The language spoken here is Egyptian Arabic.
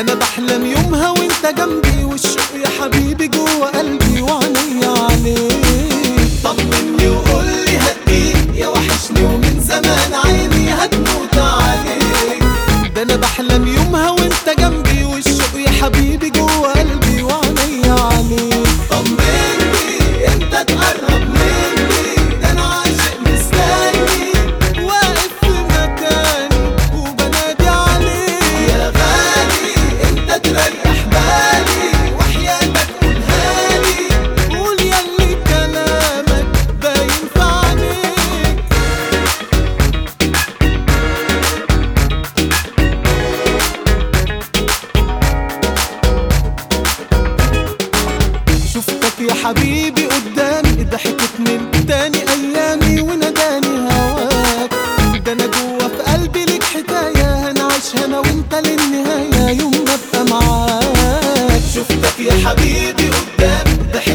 انا بحلم يومها وانت جنبي والشوق يا حبيبي جوه قلبي وعينيا عليك طمني وقول لي هديك يا وحشني ومن زمان عيني هتموت عليك ده انا بحلم يومها وانت جنبي والشوق يا حبيبي جوه قلبي وعينيا عليك طمني انت تقرب مني ده انا عاشق مستني واقف في مكاني وبنادي عليك يا غالي انت تريح بالي وحياتك قولها لي قول ياللي كلامك باين في عينيك شفتك يا حبيبي قدامي ضحكت من تاني ايامي وناداني هواك ده انا جوا في قلبي ليك حكايه هنعيشها انا وانت للنهايه يوم ما ابقى معاك شفتك يا حبيبي قدامي ضحكت